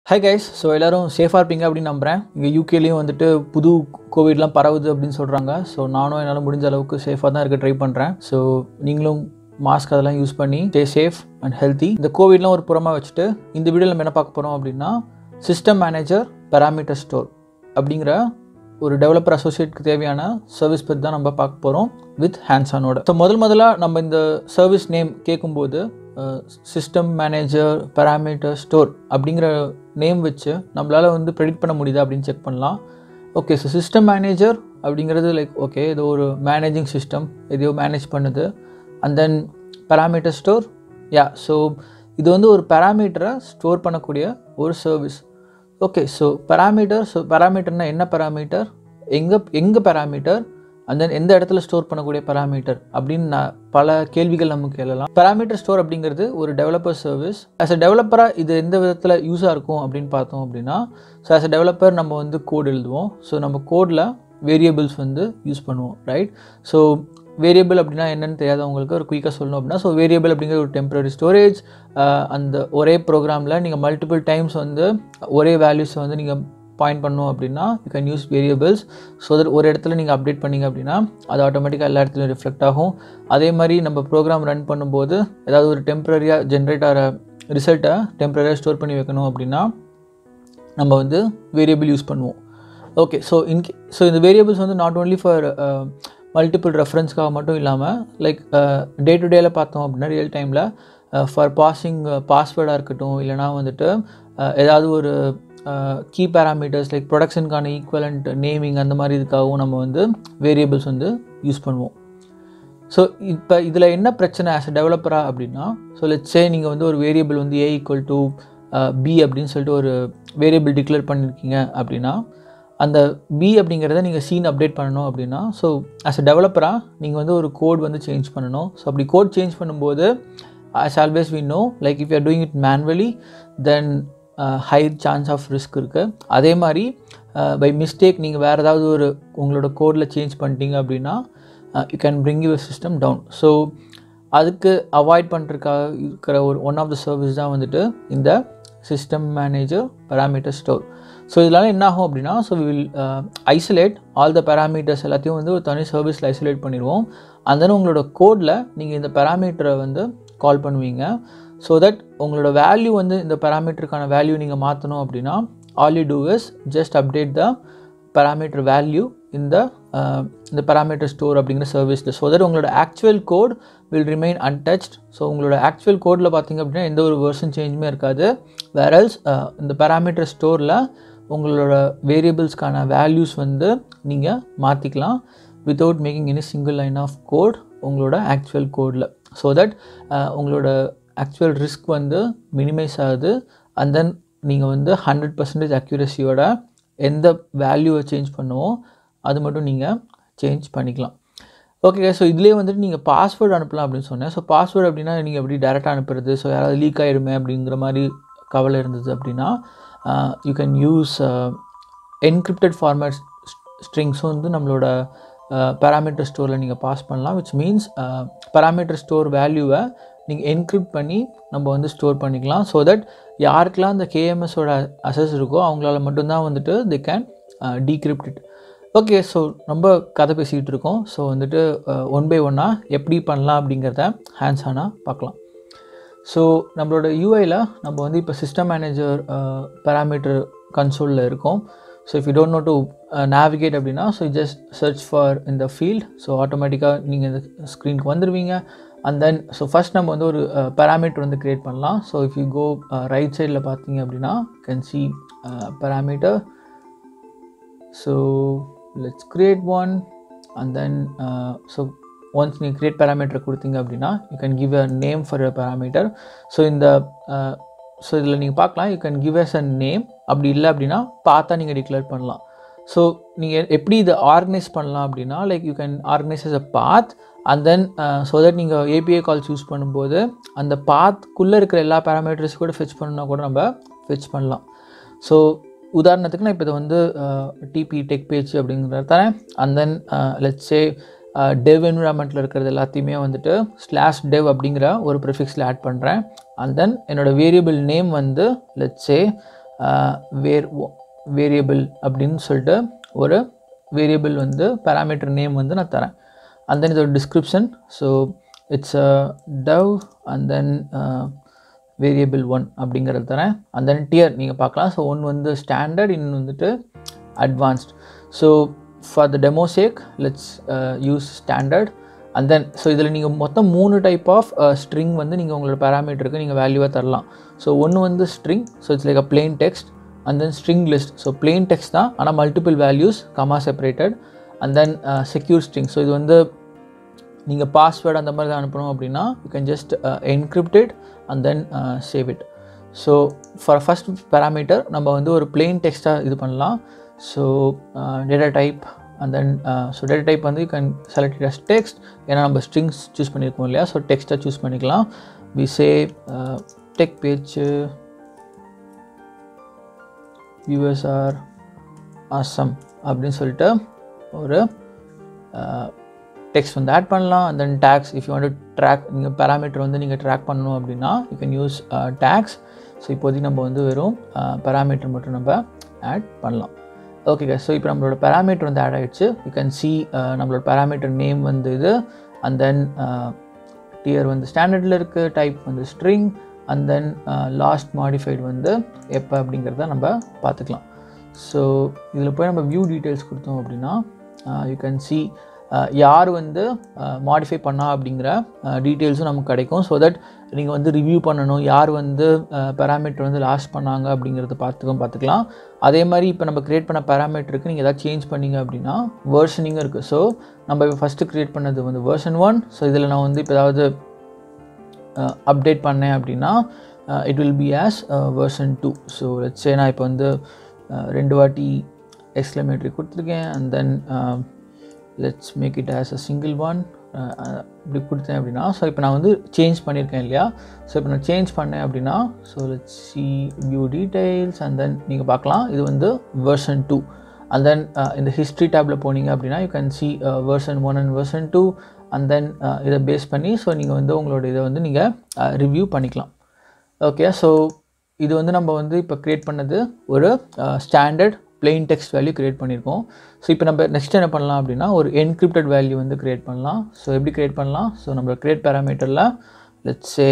hi guys so எல்லோரும் சேஃபாக இருப்பீங்க அப்படின்னு நம்புகிறேன் இங்கே யூகேலேயும் வந்துட்டு புது கோவிட்லாம் பரவுது அப்படின்னு சொல்கிறாங்க ஸோ நானும் என்னால் முடிஞ்ச அளவுக்கு சேஃபாக தான் இருக்க ட்ரை பண்ணுறேன் ஸோ நீங்களும் மாஸ்க் அதெல்லாம் யூஸ் பண்ணி ஸ்டே சேஃப் அண்ட் ஹெல்த்தி இந்த கோவிட்லாம் ஒரு புறமாக வச்சுட்டு இந்த வீடியோவில் நம்ம என்ன பார்க்க போகிறோம் அப்படின்னா சிஸ்டம் மேனேஜர் பேராமீட்டர் ஸ்டோர் அப்படிங்கிற ஒரு டெவலப்பர் அசோசியேட்க்கு தேவையான சர்வீஸ் பற்றி தான் நம்ம பார்க்க போகிறோம் வித் ஹேண்ட்ஸானோட ஸோ முதல் முதலாக நம்ம இந்த சர்வீஸ் நேம் கேட்கும்போது சிஸ்டம் மேனேஜர் பேராமீட்டர் ஸ்டோர் அப்படிங்கிற நேம் வச்சு நம்மளால் வந்து ப்ரெடிக்ட் பண்ண முடியுதா அப்படின்னு செக் பண்ணலாம் ஓகே ஸோ சிஸ்டம் மேனேஜர் அப்படிங்கிறது லைக் ஓகே ஏதோ ஒரு மேனேஜிங் சிஸ்டம் எதையோ மேனேஜ் பண்ணுது and then parameter store yeah so இது வந்து ஒரு பேராமீட்டரை ஸ்டோர் பண்ணக்கூடிய ஒரு service okay so parameter so பேராமீட்டர்னால் என்ன பேராமீட்டர் எங்கே எங்கே பேராமீட்டர் அண்ட் தென் எந்த இடத்துல ஸ்டோர் பண்ணக்கூடிய பேராமீட்டர் அப்படின்னு நான் பல கேள்விகள் நமக்கு கேளலாம் பேராமீட்டர் ஸ்டோர் அப்படிங்கிறது ஒரு டெவலப்பர் சர்வீஸ் ஆஸ் அ டெவலப்பராக இது எந்த விதத்தில் யூஸாக இருக்கும் அப்படின்னு பார்த்தோம் அப்படின்னா ஸோ ஆஸ் அ டெவலப்பர் நம்ம வந்து கோட் எழுதுவோம் ஸோ நம்ம கோடில் வேரியபிள்ஸ் வந்து யூஸ் பண்ணுவோம் ரைட் ஸோ வேரியபிள் அப்படின்னா என்னென்னு தெரியாதவங்களுக்கு ஒரு குயிக்காக சொல்லணும் அப்படின்னா ஸோ வேரியபிள் அப்படிங்கிற ஒரு டெம்பரரி ஸ்டோரேஜ் அந்த ஒரே ப்ரோக்ராமில் நீங்கள் மல்டிபிள் டைம்ஸ் வந்து ஒரே வேல்யூஸை வந்து நீங்கள் பாயிண்ட் பண்ணோம் அப்படின்னா you can use variables so that ஒரு இடத்துல நீங்கள் அப்டேட் பண்ணிங்க அப்படின்னா அது ஆட்டோமேட்டிக்காக எல்லா இடத்துலையும் ரிஃப்ளெக்ட் ஆகும் அதே மாதிரி நம்ம ப்ரோக்ராம் ரன் பண்ணும்போது ஏதாவது ஒரு டெம்பரரியாக ஜென்ரேட் ஆகிற ரிசல்ட்டை டெம்பரரியாக ஸ்டோர் பண்ணி வைக்கணும் அப்படின்னா நம்ம வந்து வேரியபிள் யூஸ் பண்ணுவோம் ஓகே ஸோ இன்கே ஸோ இந்த வேரியபிள்ஸ் வந்து நாட் ஓன்லி ஃபார் மல்டிபிள் ரெஃபரன்ஸ்க்காக மட்டும் இல்லாமல் லைக் டே டு டேயில் பார்த்தோம் அப்படின்னா ரியல் டைமில் ஃபார் பாசிங் பாஸ்வேர்டாக இருக்கட்டும் இல்லைனா வந்துட்டு ஏதாவது ஒரு கீ பேராமீட்டர்ஸ் லைக் ப்ரொடக்ஷனுக்கான ஈக்குவலண்ட் நேமிங் அந்த மாதிரி இதுக்காகவும் நம்ம வந்து வேரியபிள்ஸ் வந்து யூஸ் பண்ணுவோம் ஸோ இப்போ இதில் என்ன பிரச்சனை ஆஸ் அ டெவலப்பராக அப்படின்னா ஸோ லெட்ஸே நீங்கள் வந்து ஒரு வேரியபிள் வந்து ஏ ஈக்குவல் டு பி அப்படின்னு சொல்லிட்டு ஒரு வேரியபிள் டிக்ளேர் பண்ணியிருக்கீங்க அப்படின்னா அந்த பி அப்படிங்கிறத நீங்கள் சீன் அப்டேட் பண்ணணும் அப்படின்னா ஸோ ஆஸ் அ டெவலப்பராக நீங்கள் வந்து ஒரு கோட் வந்து சேஞ்ச் பண்ணணும் ஸோ அப்படி கோட் சேஞ்ச் பண்ணும்போது as always we know like if you doing it manually then high chance of risk இருக்குது அதே மாதிரி பை மிஸ்டேக் நீங்கள் வேறு ஏதாவது ஒரு உங்களோட கோடில் சேஞ்ச் பண்ணிட்டீங்க அப்படின்னா you can bring your system down so அதுக்கு அவாய்ட் பண்ணுறதுக்காக இருக்கிற ஒரு ஒன் ஆஃப் த சர்வீஸ் தான் வந்துட்டு இந்த system manager parameter store so இதனால் என்ன ஆகும் அப்படின்னா so will isolate all the parameters எல்லாத்தையும் வந்து ஒரு தனி சர்வீஸில் ஐசோலேட் பண்ணிடுவோம் அந்த உங்களோட கோடில் நீங்கள் இந்த பேராமீட்டரை வந்து கால் பண்ணுவீங்க ஸோ தட் உங்களோட வேல்யூ வந்து இந்த பேராமீட்டருக்கான வேல்யூ நீங்கள் மாற்றணும் அப்படின்னா all you two is just update the parameter value இந்த இந்த பேராமீட்டர் ஸ்டோர் அப்படிங்கிற சர்வீஸில் ஸோ தட் உங்களோட actual code will remain untouched so உங்களோட ஆக்சுவல் கோடில் பார்த்தீங்க அப்படின்னா எந்த ஒரு வெர்ஷன் சேஞ்சுமே இருக்காது வேரல்ஸ் இந்த பேராமீட்டர் ஸ்டோரில் உங்களோட வேரியபிள்ஸ்க்கான வேல்யூஸ் வந்து நீங்கள் மாற்றிக்கலாம் without making any single line of code உங்களோட ஆக்சுவல் கோடில் ஸோ தட் உங்களோட ஆக்சுவல் ரிஸ்க் வந்து மினிமைஸ் ஆகுது அண்ட் தென் நீங்கள் வந்து ஹண்ட்ரட் பர்சன்டேஜ் அக்யூரஸியோட எந்த வேல்யூவை சேஞ்ச் பண்ணுவோம் அது மட்டும் நீங்கள் சேஞ்ச் பண்ணிக்கலாம் ஓகே ஸோ இதுலேயே வந்துட்டு நீங்கள் பாஸ்வேர்டு அனுப்பலாம் அப்படின்னு சொன்னேன் ஸோ பாஸ்வேர்டு அப்படின்னா நீங்கள் எப்படி டேரெக்டாக அனுப்புறது ஸோ யாராவது லீக் ஆகிடுமே அப்படிங்கிற மாதிரி கவலை இருந்தது அப்படின்னா you can use encrypted format ஸ்ட்ரிங்ஸும் வந்து நம்மளோட பேராமீட்டர் ஸ்டோரில் நீங்கள் பாஸ் பண்ணலாம் விச் மீன்ஸ் பேராமீட்டர் ஸ்டோர் வேல்யூவை நீங்கள் என்கிரிப்ட் பண்ணி நம்ம வந்து ஸ்டோர் பண்ணிக்கலாம் ஸோ தட் யாருக்கெல்லாம் அந்த கேஎம்எஸோட அசஸ் இருக்கோ அவங்களால மட்டும்தான் வந்துட்டு they can decrypt it okay so ரொம்ப கதை பேசிக்கிட்டு இருக்கோம் ஸோ வந்துட்டு ஒன் பை ஒன்னாக எப்படி பண்ணலாம் அப்படிங்கிறத ஹேண்ட்ஸ் ஆனால் பார்க்கலாம் ஸோ நம்மளோட யூஐயில் நம்ம வந்து இப்போ சிஸ்டம் மேனேஜர் பேராமீட்டர் கன்சோலில் இருக்கோம் so if you don't know to navigate அப்படின்னா ஸோ ஜஸ்ட் சர்ச் ஃபார் இந்த ஃபீல்ட் ஸோ ஆட்டோமேட்டிக்காக நீங்கள் இந்த ஸ்க்ரீனுக்கு வந்துடுவீங்க அண்ட் தென் ஸோ ஃபஸ்ட் நம்ம வந்து ஒரு பேராமீட்டர் வந்து க்ரியேட் பண்ணலாம் so if you go right சைடில் பார்த்தீங்க அப்படின்னா can see parameter so let's create one and then so once நீங்கள் க்ரியேட் பேராமீட்டர் கொடுத்தீங்க அப்படின்னா you can give a name for a parameter so இந்த ஸோ இதில் நீங்கள் பார்க்கலாம் you can give as a name அப்படி இல்லை அப்படின்னா பார்த்தா நீங்கள் டிக்ளேர் பண்ணலாம் ஸோ நீங்கள் எப்படி இதை ஆர்கனைஸ் பண்ணலாம் அப்படின்னா like you can organise as a path and then so that நீங்கள் ஏபிஐ கால்ஸ் யூஸ் பண்ணும்போது அந்த பாத்க்குள்ளே இருக்கிற எல்லா பேராமீட்டர்ஸ் கூட ஃபெச் பண்ணணும்னா கூட நம்ம ஃபெச் பண்ணலாம் ஸோ உதாரணத்துக்கு நான் இப்போ இதை வந்து டிபி டெக் பேஜ் அப்படிங்கிறது தரேன் அண்ட் தென் லெட்ஸே டெவ் என்விரான்மெண்ட்டில் இருக்கிறது எல்லாத்தையுமே வந்துட்டு ஸ்லாஷ் டெவ் அப்படிங்கிற ஒரு ப்ரிஃபிக்ஸில் ஆட் பண்ணுறேன் அண்ட் தென் என்னோடய வேரியபிள் நேம் வந்து லெட்ஸே வேர் வேரியபிள் அப்படின்னு சொல்லிட்டு ஒரு வேரியபிள் வந்து பேராமீட்டர் நேம் வந்து நான் தரேன் அண்ட் தென் இதோட description so it's a dev and then variable one அப்படிங்கிறது தரேன் அண்ட் தென் டியர் நீங்கள் பார்க்கலாம் ஸோ ஒன் வந்து ஸ்டாண்டர்ட் இன்னும் வந்துட்டு advanced so for the demo sake let's use standard and then so இதில் நீங்கள் மொத்தம் மூணு டைப் ஆஃப் ஸ்ட்ரிங் வந்து நீங்கள் உங்களோட பேராமீட்டருக்கு நீங்கள் வேல்யூவாக தரலாம் ஸோ ஒன்று வந்து string so it's like a plain text and then string list so plain text தான் ஆனால் multiple values comma separated and then secure string so இது வந்து நீங்கள் பாஸ்வேர்டு அந்த மாதிரி தான் அனுப்பணும் அப்படின்னா you can just encrypt it and then save it so for first parameter நம்ம வந்து ஒரு பிளெயின் டெக்ஸ்ட்டாக இது பண்ணலாம் so data type and then so data type வந்து you can select as text ஏன்னா நம்ம ஸ்ட்ரிங்ஸ் சூஸ் பண்ணியிருக்கோம் இல்லையா ஸோ டெக்ஸ்ட்டாக சூஸ் பண்ணிக்கலாம் we say tech page views are awesome அப்படின்னு சொல்லிட்டு ஒரு டெக்ஸ்ட் வந்து ஆட் பண்ணலாம் and then tags if you want track நீங்கள் பேராமீட்டர் வந்து நீங்கள் ட்ராக் பண்ணணும் அப்படின்னா you can use tags so இப்போதைக்கு நம்ம வந்து வெறும் பேராமீட்டர் மட்டும் நம்ம ஆட் பண்ணலாம் ஓகே ஸோ இப்போ நம்மளோட பேராமீட்டர் வந்து ஆட் ஆகிடுச்சு யூ கேன் சி நம்மளோட பேராமீட்டர் நேம் வந்து இது அண்ட் தென் டியர் வந்து ஸ்டாண்டர்டில் இருக்குது டைப் வந்து string and then last modified வந்து எப்போ அப்படிங்கிறத நம்ம பார்த்துக்கலாம் ஸோ இதில் போய் நம்ம வியூ டீட்டெயில்ஸ் கொடுத்தோம் அப்படின்னா யூ கேன் சி யார் வந்து மாடிஃபை பண்ணா அப்படிங்கிற டீட்டெயில்ஸும் நமக்கு கிடைக்கும் ஸோ தட் நீங்கள் வந்து ரிவ்யூ பண்ணணும் யார் வந்து பேராமீட்டர் வந்து லாஸ்ட் பண்ணாங்க அப்படிங்கிறத பார்த்துக்கும் பார்த்துக்கலாம் அதே மாதிரி இப்போ நம்ம க்ரியேட் பண்ண பேராமீட்டருக்கு நீங்கள் எதாவது சேஞ்ச் பண்ணீங்க அப்படின்னா வேர்ஷனிங்கும் இருக்குது ஸோ நம்ம இப்போ ஃபஸ்ட்டு க்ரியேட் பண்ணது வந்து வேர்ஷன் ஒன் ஸோ இதில் நான் வந்து இப்போ ஏதாவது அப்டேட் பண்ணேன் அப்படின்னா it will be as version two so let's say நான் இப்போ வந்து ரெண்டு வாட்டி எக்ஸ்க்ளமேட்ரி கொடுத்துருக்கேன் and then let's make it as a single one இப்படி கொடுத்தேன் அப்படின்னா ஸோ இப்போ நான் வந்து சேஞ்ச் பண்ணியிருக்கேன் இல்லையா ஸோ இப்போ நான் சேஞ்ச் பண்ணேன் அப்படின்னா so let's see view details and then நீங்கள் பார்க்கலாம் இது வந்து வெர்ஷன் டூ அண்ட் தென் இந்த ஹிஸ்ட்ரி டேப்பில் போனீங்க அப்படின்னா you can see version one and version two and then இதை பேஸ் பண்ணி ஸோ நீங்கள் வந்து உங்களோட இதை வந்து நீங்கள் ரிவ்யூ பண்ணிக்கலாம் ஓகே ஸோ இது வந்து நம்ம வந்து இப்போ க்ரியேட் பண்ணது ஒரு standard plain text value create பண்ணியிருக்கோம் ஸோ இப்போ நம்ம நெக்ஸ்ட் என்ன பண்ணலாம் அப்படின்னா ஒரு என்கிரிப்டட் வேல்யூ வந்து க்ரியேட் பண்ணலாம் ஸோ எப்படி க்ரியேட் பண்ணலாம் ஸோ நம்ம க்ரியேட் பேராமீட்டரில் let's say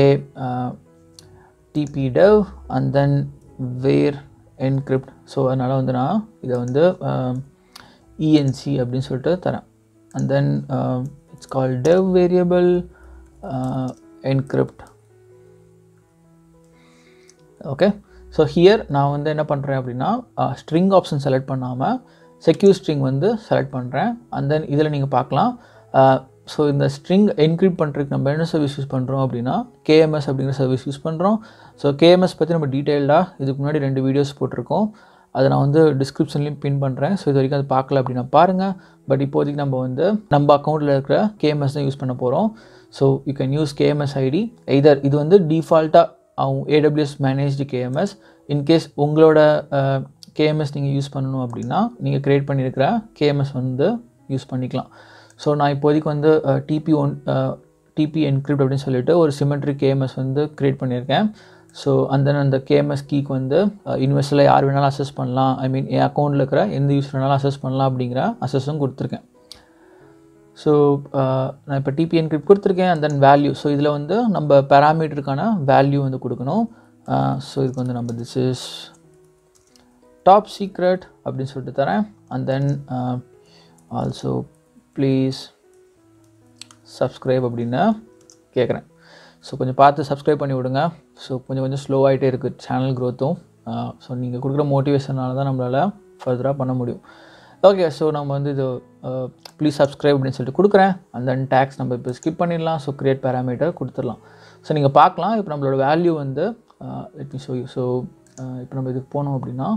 DB dev and then var encrypt so அதனால் வந்து நான் இதை வந்து இஎன்சி அப்படின்னு சொல்லிட்டு தரேன் and then it's call dev variable encrypt okay so here நான் வந்து என்ன பண்ணுறேன் அப்படின்னா ஸ்ட்ரிங் ஆப்ஷன் செலக்ட் பண்ணாமல் செக்யூர் ஸ்ட்ரிங் வந்து செலக்ட் பண்ணுறேன் அண்ட் தென் இதில் நீங்கள் பார்க்கலாம் ஸோ இந்த ஸ்ட்ரிங் என்கிரிப்ட் பண்ணுறதுக்கு நம்ம என்ன சர்வீஸ் யூஸ் பண்ணுறோம் அப்படின்னா கேஎம்எஸ் அப்படிங்கிற சர்வீஸ் யூஸ் பண்ணுறோம் ஸோ கேஎம்எஸ் பற்றி நம்ம டீட்டெயில்டாக இதுக்கு முன்னாடி ரெண்டு வீடியோஸ் போட்டிருக்கோம் அதை நான் வந்து டிஸ்கிரிப்ஷன்லேயும் பின் பண்ணுறேன் ஸோ இது வரைக்கும் அது பார்க்கல அப்படின்னா பாருங்கள் பட் இப்போதைக்கு நம்ம வந்து நம்ம அக்கௌண்ட்டில் இருக்கிற கேஎம்எஸ் தான் யூஸ் பண்ண போகிறோம் so you can use KMS ID either இது வந்து டிஃபால்ட்டாக அவங்க ஏடபிள்யூஎஸ் மேனேஜ்டு கேஎம்எஸ் இன்கேஸ் உங்களோட கேஎம்எஸ் நீங்கள் யூஸ் பண்ணணும் அப்படின்னா நீங்கள் க்ரியேட் பண்ணியிருக்கிற கேஎம்எஸ் வந்து யூஸ் பண்ணிக்கலாம் ஸோ நான் இப்போதைக்கு வந்து டிபி ஒன் டிபி என்கிரிப்ட் அப்படின்னு சொல்லிட்டு ஒரு சிமெட்ரிக் கேஎம்எஸ் வந்து க்ரியேட் பண்ணியிருக்கேன் ஸோ அந்த அந்த கேஎம்எஸ் கீக்கு வந்து இன்வெஸ்டரில் யார் வேணாலும் அசஸ் பண்ணலாம் ஐ மீன் என் அக்கௌண்ட்டில் இருக்கிற எந்த யூஸ் வேணாலும் அசஸ் பண்ணலாம் அப்படிங்கிற அசஸும் கொடுத்துருக்கேன் ஸோ நான் இப்போ டிபி என்கிரிப்ட் கொடுத்துருக்கேன் அண்ட் தென் வேல்யூ ஸோ இதில் வந்து நம்ம பேராமீட்டருக்கான வேல்யூ வந்து கொடுக்கணும் ஸோ இதுக்கு வந்து நம்ம திஸ் இஸ் டாப் சீக்ரெட் அப்படின்னு சொல்லிட்டு தரேன் and then also please subscribe அப்படின்னு கேட்குறேன் ஸோ கொஞ்சம் பார்த்து சப்ஸ்கிரைப் பண்ணி விடுங்க ஸோ கொஞ்சம் கொஞ்சம் ஸ்லோ ஆகிட்டே இருக்குது சேனல் க்ரோத்தும் ஸோ நீங்கள் கொடுக்குற மோட்டிவேஷனால தான் நம்மளால் ஃபர்தராக பண்ண முடியும் ஓகே ஸோ நம்ம வந்து இது ப்ளீஸ் சப்ஸ்கிரைப் அப்படின்னு சொல்லிட்டு கொடுக்குறேன் அண்ட் தென் டேக்ஸ் நம்ம இப்போ ஸ்கிப் பண்ணிடலாம் ஸோ க்ரியேட் பேராமீட்டர் கொடுத்துடலாம் ஸோ நீங்கள் பார்க்கலாம் இப்போ நம்மளோட வேல்யூ வந்து let me show you so இப்போ நம்ம இதுக்கு போனோம் அப்படின்னா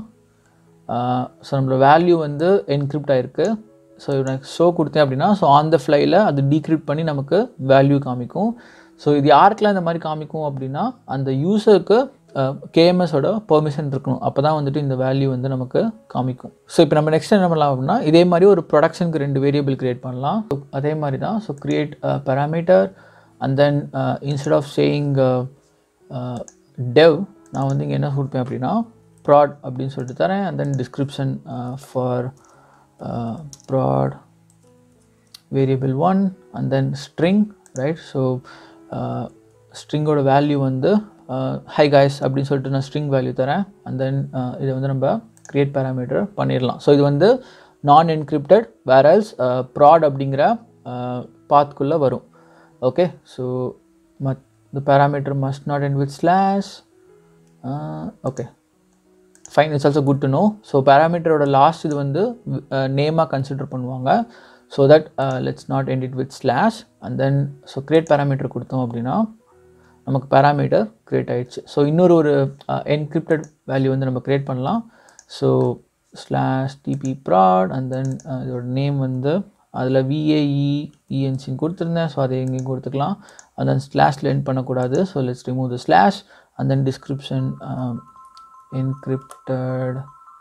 ஸோ நம்மளோட வேல்யூ வந்து என்கிரிப்ட் ஆகிருக்கு ஸோ நான் ஷோ கொடுத்தேன் அப்படின்னா ஸோ ஆன் த ஃப்ளையில் அது டீக்ரிப்ட் பண்ணி நமக்கு வேல்யூ காமிக்கும் ஸோ இது யாருக்கெல்லாம் இந்த மாதிரி காமிக்கும் அப்படின்னா அந்த யூசருக்கு கேஎம்எஸோட பெர்மிஷன் இருக்கணும் அப்போ தான் வந்துட்டு இந்த வேல்யூ வந்து நமக்கு காமிக்கும் ஸோ இப்போ நம்ம நெக்ஸ்ட் என்ன பண்ணலாம் அப்படின்னா இதே மாதிரி ஒரு ப்ரொடக்ஷனுக்கு ரெண்டு வேரியபிள் க்ரியேட் பண்ணலாம் அதே மாதிரி தான் so create parameter and then instead of saying dev நான் வந்து இங்கே என்ன கொடுப்பேன் அப்படின்னா ப்ராட் அப்படின்னு சொல்லிட்டு தரேன் and then description for prod variable one and then string right so ஸ்ட்ரிங்கோட வேல்யூ வந்து ஹை காய்ஸ் அப்படின்னு சொல்லிட்டு நான் ஸ்ட்ரிங் வேல்யூ தரேன் அண்ட் தென் இதை வந்து நம்ம க்ரியேட் பேராமீட்டர் பண்ணிடலாம் ஸோ இது வந்து நான் என்கிரிப்டட் வேரல்ஸ் ப்ராட் அப்படிங்கிற பாத்குள்ளே வரும் okay so must the parameter must not end with slash uh, okay fine it's also good to know so பேராமீட்டரோட லாஸ்ட் இது வந்து நேமாக கன்சிடர் பண்ணுவாங்க so that let's not end it with slash and then so create parameter கொடுத்தோம் அப்படின்னா நமக்கு parameter create ஆயிடுச்சு so இன்னொரு ஒரு என்கிரிப்டட் வேல்யூ வந்து நம்ம க்ரியேட் பண்ணலாம் so slash DB prod and then இதோட நேம் வந்து அதில் விஏஇ இஎன்சின்னு கொடுத்துருந்தேன் ஸோ அதை எங்கேயும் கொடுத்துக்கலாம் அண்ட் தென் ஸ்லாஷில் என் பண்ணக்கூடாது so let's remove the slash and then description encrypted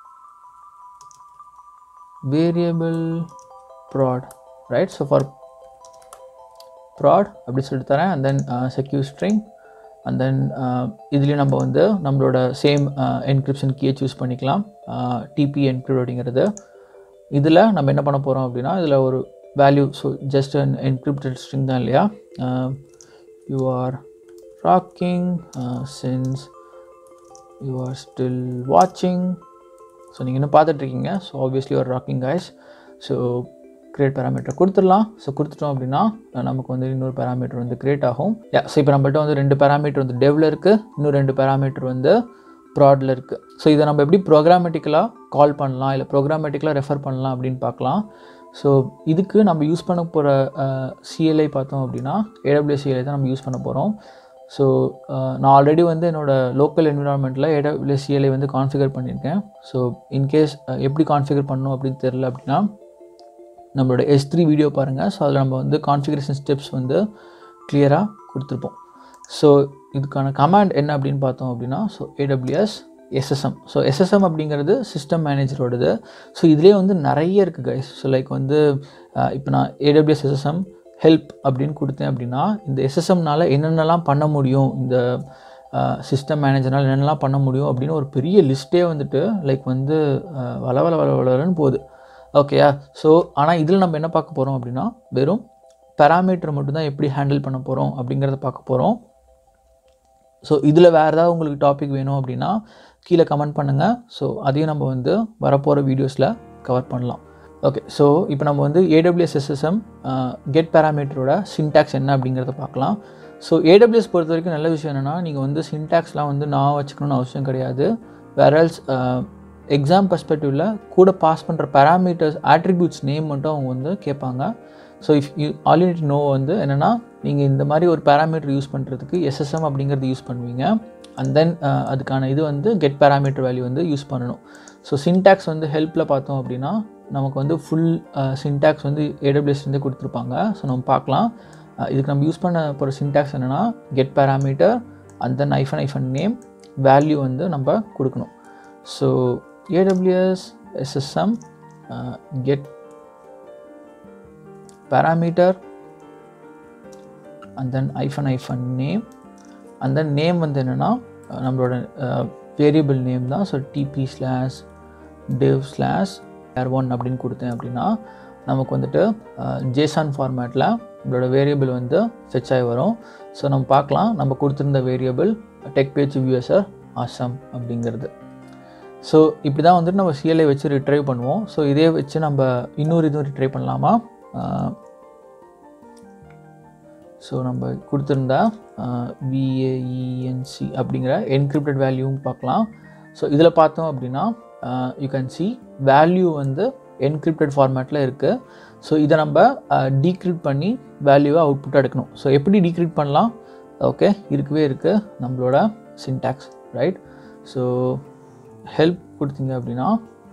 variable prod right so for prod அப்படி சொல்லிட்டு தரேன் and then uh, secure string and then இதுலேயும் நம்ம வந்து நம்மளோட சேம் என்கிரிப்ஷன் கீயை சூஸ் பண்ணிக்கலாம் டிபி என்கிரிப்ட் அப்படிங்கிறது இதில் நம்ம என்ன பண்ண போகிறோம் அப்படின்னா இதில் ஒரு value so just an encrypted string தான் இல்லையா you are rocking since you are still வாட்சிங் ஸோ நீங்கள் இன்னும் பார்த்துட்ருக்கீங்க ஸோ ஆப்வியஸ்லி ஒரு rocking guys so create parameter கொடுத்துடலாம் ஸோ கொடுத்துட்டோம் அப்படின்னா நமக்கு வந்து இன்னொரு பேராமீட்டர் வந்து கிரியேட் ஆகும் யா ஸோ இப்போ நம்மகிட்ட வந்து ரெண்டு பேராமீட்டர் வந்து டெவில் இருக்குது இன்னும் ரெண்டு பேராமீட்டர் வந்து ப்ராடில் இருக்குது ஸோ இதை நம்ம எப்படி ப்ரோக்ராமேட்டிக்கலாக கால் பண்ணலாம் இல்லை ப்ரோக்ராமேட்டிக்கலாக ரெஃபர் பண்ணலாம் அப்படின்னு பார்க்கலாம் ஸோ இதுக்கு நம்ம யூஸ் பண்ண போகிற சிஎல்ஐ பார்த்தோம் அப்படின்னா ஏடபிள்யூ சிஎல்ஐ தான் நம்ம யூஸ் பண்ண போகிறோம் ஸோ நான் ஆல்ரெடி வந்து என்னோடய லோக்கல் என்விரான்மெண்ட்டில் ஏடபிள்யூ சிஎல்ஐ வந்து கான்ஃபிகர் பண்ணியிருக்கேன் ஸோ இன்கேஸ் எப்படி கான்ஃபிகர் பண்ணணும் அப்படின்னு தெரில அப்படின்னா நம்மளோட எஸ் த்ரீ வீடியோ பாருங்கள் ஸோ அதில் நம்ம வந்து கான்ஃபிகரேஷன் ஸ்டெப்ஸ் வந்து கிளியராக கொடுத்துருப்போம் ஸோ இதுக்கான கமாண்ட் என்ன அப்படின்னு பார்த்தோம் அப்படின்னா so AWS SSM so SSM அப்படிங்கிறது சிஸ்டம் மேனேஜரோடது ஸோ இதுலேயே வந்து நிறைய இருக்குது கைஸ் ஸோ லைக் வந்து இப்போ நான் ஏடபிள்யூஎஸ் எஸ்எஸ்எம் ஹெல்ப் அப்படின்னு கொடுத்தேன் அப்படின்னா இந்த எஸ்எஸ்எம்னால் என்னென்னலாம் பண்ண முடியும் இந்த சிஸ்டம் மேனேஜர்னால் என்னென்னலாம் பண்ண முடியும் அப்படின்னு ஒரு பெரிய லிஸ்ட்டே வந்துட்டு லைக் வந்து வள வள வள வளன்னு போகுது ஓகேயா ஸோ ஆனால் இதில் நம்ம என்ன பார்க்க போகிறோம் அப்படின்னா வெறும் பேராமீட்டர் மட்டும்தான் எப்படி ஹேண்டில் பண்ண போகிறோம் அப்படிங்கிறத பார்க்க போகிறோம் ஸோ இதில் வேறு ஏதாவது உங்களுக்கு டாபிக் வேணும் அப்படின்னா கீழே கமெண்ட் பண்ணுங்கள் ஸோ அதையும் நம்ம வந்து வரப்போகிற வீடியோஸில் கவர் பண்ணலாம் ஓகே ஸோ இப்போ நம்ம வந்து ஏடபிள்யூஎஸ் எஸ்எஸ்எம் கெட் பேராமீட்டரோட சின்டாக்ஸ் என்ன அப்படிங்கிறத பார்க்கலாம் ஸோ ஏடபிள்யூஎஸ் பொறுத்த வரைக்கும் நல்ல விஷயம் என்னென்னா நீங்கள் வந்து சின்டாக்ஸ்லாம் வந்து நான் வச்சுக்கணும்னு அவசியம் கிடையாது வேறல்ஸ் எக்ஸாம் பர்ஸ்பெக்டிவில் கூட பாஸ் பண்ணுற பேராமீட்டர்ஸ் ஆட்ரிபியூட்ஸ் நேம் மட்டும் அவங்க வந்து கேட்பாங்க so if you already know வந்து என்னென்னா நீங்கள் இந்த மாதிரி ஒரு பேராமீட்டர் யூஸ் பண்ணுறதுக்கு எஸ்எஸ்எம் அப்படிங்கிறது யூஸ் பண்ணுவீங்க அண்ட் தென் அதுக்கான இது வந்து கெட் பேராமீட்டர் வேல்யூ வந்து யூஸ் பண்ணணும் ஸோ சின்டாக்ஸ் வந்து ஹெல்ப்பில் பார்த்தோம் அப்படின்னா நமக்கு வந்து ஃபுல் சின்டாக்ஸ் வந்து ஏடபிள்யூஎஸ் வந்து கொடுத்துருப்பாங்க ஸோ நம்ம பார்க்கலாம் இதுக்கு நம்ம யூஸ் பண்ண போகிற சின்டாக்ஸ் என்னென்னா get parameter and then hyphen hyphen name value வந்து நம்ம கொடுக்கணும் so AWS SSM get parameter and then hyphen hyphen name and then name வந்து என்னென்னா நம்மளோட வேரியபிள் நேம் தான் so DB slash dev slash var one அப்படின்னு கொடுத்தேன் அப்படின்னா நமக்கு வந்துட்டு ஜேசான் ஃபார்மேட்டில் நம்மளோட வேரியபிள் வந்து ஃபெச் ஆகி வரும் ஸோ நம்ம பார்க்கலாம் நம்ம கொடுத்துருந்த variable tech page viewers are awesome அப்படிங்கிறது ஸோ இப்படி தான் வந்துட்டு நம்ம சிஎல்ஐ வச்சு ரிட்ரைவ் பண்ணுவோம் ஸோ இதே வச்சு நம்ம இன்னொரு இதுவும் ரிட்ரைவ் பண்ணலாமா ஸோ நம்ம கொடுத்துருந்தா விஏஇஎன்சி அப்படிங்கிற என்கிரிப்டட் வேல்யூவும் பார்க்கலாம் ஸோ இதில் பார்த்தோம் அப்படின்னா யூ கேன் சி வேல்யூ வந்து என்கிரிப்டட் ஃபார்மேட்டில் இருக்குது ஸோ இதை நம்ம டீக்ரிப்ட் பண்ணி வேல்யூவை அவுட்புட் எடுக்கணும் ஸோ எப்படி டீக்ரிப்ட் பண்ணலாம் ஓகே இருக்கவே இருக்குது நம்மளோட சின்டாக்ஸ் ரைட் ஸோ ஹெல்ப் கொடுத்தீங்க அப்படின்னா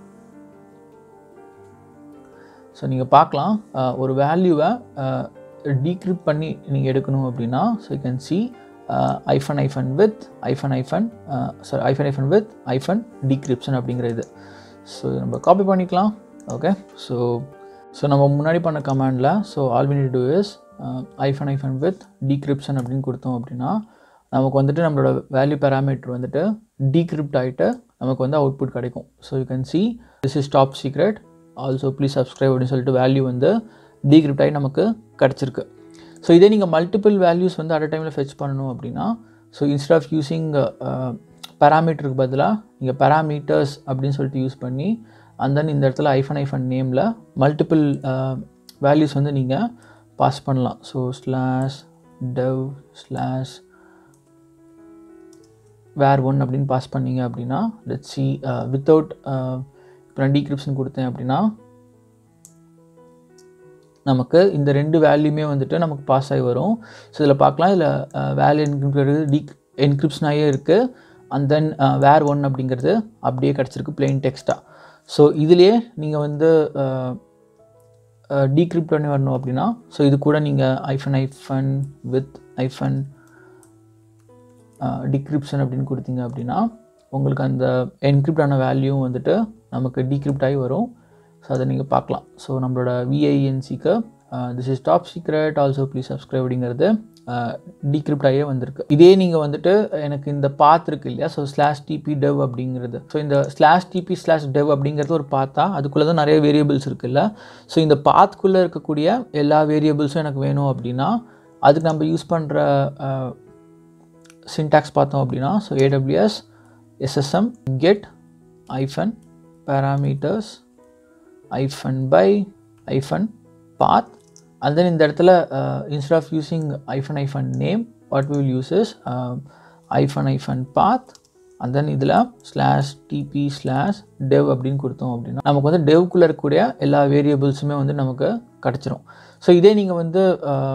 ஸோ நீங்கள் பார்க்கலாம் ஒரு வேல்யூவை டீக்ரிப்ட் பண்ணி நீங்கள் எடுக்கணும் அப்படின்னா ஸோ யூ கேன் சி ஐஃபன் ஐஃபன் வித் ஐஃபன் ஐஃபன் சாரி ஐஃபன் ஐஃபன் வித் ஐஃபன் டீக்ரிப்ஷன் அப்படிங்கிற இது ஸோ நம்ம காப்பி பண்ணிக்கலாம் ஓகே ஸோ ஸோ நம்ம முன்னாடி பண்ண கமாண்டில் so all we need to is hyphen hyphen with decryption அப்படின்னு கொடுத்தோம் அப்படின்னா நமக்கு வந்துட்டு நம்மளோட வேல்யூ பேராமீட்டர் வந்துட்டு டீக்ரிப்ட் ஆகிட்டு நமக்கு வந்து அவுட்புட் கிடைக்கும் so you can see this is top secret also please subscribe அப்படின்னு சொல்லிட்டு வேல்யூ வந்து டீக்ரிப்ட் ஆகி நமக்கு கிடச்சிருக்கு ஸோ இதே நீங்கள் மல்டிபிள் வேல்யூஸ் வந்து அட் டைமில் ஃபெச் பண்ணணும் அப்படின்னா ஸோ இன்ஸ்ட் ஆஃப் யூஸிங் பேராமீட்டருக்கு பதிலாக நீங்கள் பேராமீட்டர்ஸ் அப்படின்னு சொல்லிட்டு யூஸ் பண்ணி அண்ட் தென் இந்த இடத்துல ஐஃபன் ஐஃபன் நேமில் மல்டிபிள் வேல்யூஸ் வந்து நீங்கள் பாஸ் பண்ணலாம் so slash dev slash var one அப்படின்னு பாஸ் பண்ணீங்க அப்படின்னா லெட் சி வித்தவுட் இப்போ நான் டீக்ரிப்ஷன் கொடுத்தேன் அப்படின்னா நமக்கு இந்த ரெண்டு வேல்யூமே வந்துட்டு நமக்கு பாஸ் ஆகி வரும் ஸோ இதில் பார்க்கலாம் இதில் வேல்யூ என்கிரிப்ட் டீ என்கிரிப்ஷனாகவே இருக்குது அண்ட் தென் வேர் ஒன் அப்படிங்கிறது அப்படியே கிடச்சிருக்கு பிளெயின் டெக்ஸ்ட்டாக ஸோ இதுலேயே நீங்கள் வந்து டீக்ரிப்ட் பண்ணி வரணும் அப்படின்னா ஸோ இது கூட நீங்கள் ஐஃபன் ஐஃபன் வித் ஐஃபன் டிக்ரிப்ஷன் அப்படின்னு கொடுத்தீங்க அப்படின்னா உங்களுக்கு அந்த என்கிரிப்ட் ஆன வேல்யூ வந்துட்டு நமக்கு டீக்ரிப்ட் ஆகி வரும் ஸோ அதை நீங்கள் பார்க்கலாம் ஸோ நம்மளோட விஐஎன்சிக்கு this is top secret also please subscribe அப்படிங்கிறது டீக்ரிப்ட் ஆகியே வந்திருக்கு இதே நீங்கள் வந்துட்டு எனக்கு இந்த பாத் இருக்கு இல்லையா ஸோ ஸ்லாஷ் டிபி டெவ் அப்படிங்கிறது ஸோ இந்த ஸ்லாஷ் டிபி ஸ்லாஷ் டெவ் அப்படிங்கிறது ஒரு பாத்தா அதுக்குள்ளே தான் நிறைய வேரியபிள்ஸ் இருக்குல்ல ஸோ இந்த பாத்துக்குள்ளே இருக்கக்கூடிய எல்லா வேரியபிள்ஸும் எனக்கு வேணும் அப்படின்னா அதுக்கு நம்ம யூஸ் பண்ணுற சின்டாக்ஸ் பார்த்தோம் அப்படின்னா so AWS SSM get hyphen parameters hyphen by hyphen path and then இந்த இடத்துல inst of using hyphen hyphen name what will use is hyphen hyphen path and then இதில் ஸ்லாஷ் டிபி ஸ்லாஷ் டெவ் அப்படின்னு கொடுத்தோம் அப்படின்னா நமக்கு வந்து டெவ்க்குள்ளே இருக்கக்கூடிய எல்லா வேரியபிள்ஸுமே வந்து நமக்கு கிடச்சிரும் ஸோ இதே நீங்கள் வந்து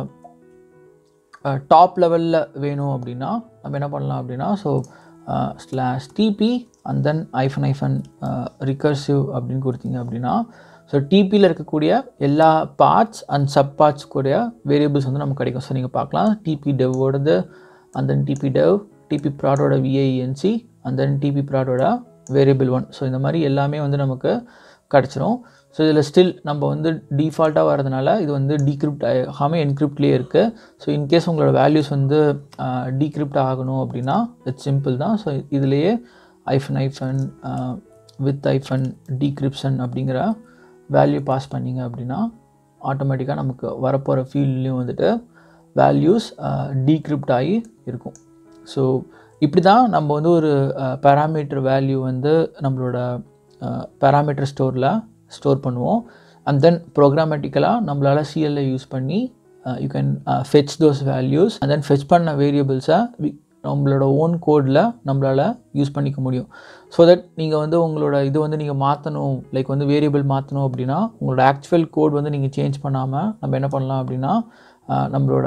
டாப் லெவலில் வேணும் அப்படின்னா நம்ம என்ன பண்ணலாம் அப்படின்னா so slash DB and then hyphen hyphen recursive அப்படின்னு கொடுத்தீங்க அப்படின்னா ஸோ டிபியில் இருக்கக்கூடிய எல்லா பார்ட்ஸ் அண்ட் சப் பார்ட்ஸ் கூடிய வேரியபிள்ஸ் வந்து நமக்கு கிடைக்கும் ஸோ நீங்கள் பார்க்கலாம் டிபி டெவோடது and then DB dev DB ப்ராடோட விஐஎன்சி அண்ட் தென் டிபி ப்ராடோட வேரியபிள் ஒன் ஸோ இந்த மாதிரி எல்லாமே வந்து நமக்கு கிடச்சிரும் ஸோ இதில் ஸ்டில் நம்ம வந்து டிஃபால்ட்டாக வரதுனால இது வந்து டீக்ரிப்ட் ஆகாமல் என்கிரிப்ட்லேயே இருக்குது ஸோ இன்கேஸ் உங்களோட வேல்யூஸ் வந்து டீக்ரிப்ட் ஆகணும் அப்படின்னா இட்ஸ் சிம்பிள் தான் ஸோ இதுலேயே ஐஃபன் ஐஃபன் வித் ஐஃபன் டீக்ரிப்ஷன் அப்படிங்கிற வேல்யூ பாஸ் பண்ணிங்க அப்படின்னா ஆட்டோமேட்டிக்காக நமக்கு வரப்போகிற ஃபீல்ட்லேயும் வந்துட்டு வேல்யூஸ் டீக்ரிப்ட் ஆகி இருக்கும் ஸோ இப்படி தான் நம்ம வந்து ஒரு பேராமீட்டர் வேல்யூ வந்து நம்மளோட பேராமீட்டர் ஸ்டோரில் ஸ்டோர் பண்ணுவோம் அண்ட் தென் ப்ரோக்ராமேட்டிக்கலாக நம்மளால் சிஎல்ஐ யூஸ் பண்ணி you can fetch those values and then fetch பண்ண வேரியபிள்ஸை நம்மளோட ஓன் கோடில் நம்மளால் யூஸ் பண்ணிக்க முடியும் ஸோ தட் நீங்கள் வந்து உங்களோட இது வந்து நீங்கள் மாற்றணும் லைக் வந்து வேரியபிள் மாற்றணும் அப்படின்னா உங்களோட ஆக்சுவல் கோட் வந்து நீங்கள் சேஞ்ச் பண்ணாமல் நம்ம என்ன பண்ணலாம் அப்படின்னா நம்மளோட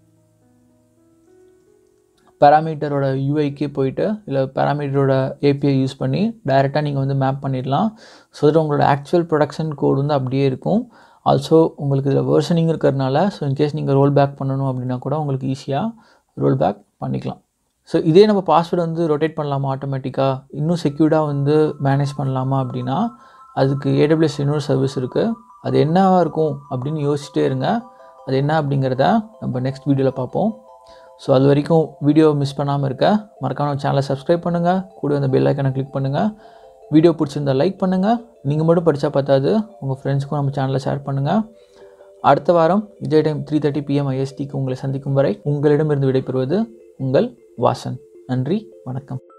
பேராமீட்டரோட யூஐக்கே போயிட்டு இல்லை பேராமீட்டரோட ஏபிஐ யூஸ் பண்ணி டைரெக்டாக நீங்கள் வந்து மேப் பண்ணிடலாம் ஸோ தட் உங்களோட ஆக்சுவல் ப்ரொடக்ஷன் கோட் வந்து அப்படியே இருக்கும் ஆல்சோ உங்களுக்கு இதில் வேர்ஷனிங் இருக்கிறதுனால ஸோ இன்கேஸ் நீங்கள் ரோல் பேக் பண்ணணும் அப்படின்னா கூட உங்களுக்கு ஈஸியாக ரோல் பேக் பண்ணிக்கலாம் ஸோ இதே நம்ம பாஸ்வேர்டு வந்து ரொட்டேட் பண்ணலாமா ஆட்டோமேட்டிக்காக இன்னும் செக்யூர்டாக வந்து மேனேஜ் பண்ணலாமா அப்படின்னா அதுக்கு ஏடபிள்யூஎஸ் இன்னொரு சர்வீஸ் இருக்குது அது என்னவாக இருக்கும் அப்படின்னு யோசிச்சுட்டே இருங்க அது என்ன அப்படிங்கிறத நம்ம நெக்ஸ்ட் வீடியோவில் பார்ப்போம் ஸோ அது வரைக்கும் வீடியோ மிஸ் பண்ணாமல் இருக்க மறக்காம சேனலை சப்ஸ்கிரைப் பண்ணுங்கள் கூட அந்த பெல் ஐக்கனை கிளிக் பண்ணுங்கள் வீடியோ பிடிச்சிருந்தா லைக் பண்ணுங்கள் நீங்கள் மட்டும் படித்தா பார்த்தாது உங்கள் ஃப்ரெண்ட்ஸ்க்கும் நம்ம சேனலை ஷேர் பண்ணுங்கள் அடுத்த வாரம் இதே டைம் த்ரீ தேர்ட்டி பிஎம் ஐஎஸ்டிக்கு உங்களை சந்திக்கும் வரை உங்களிடமிருந்து விடைபெறுவது உங்கள் வாசன் நன்றி வணக்கம்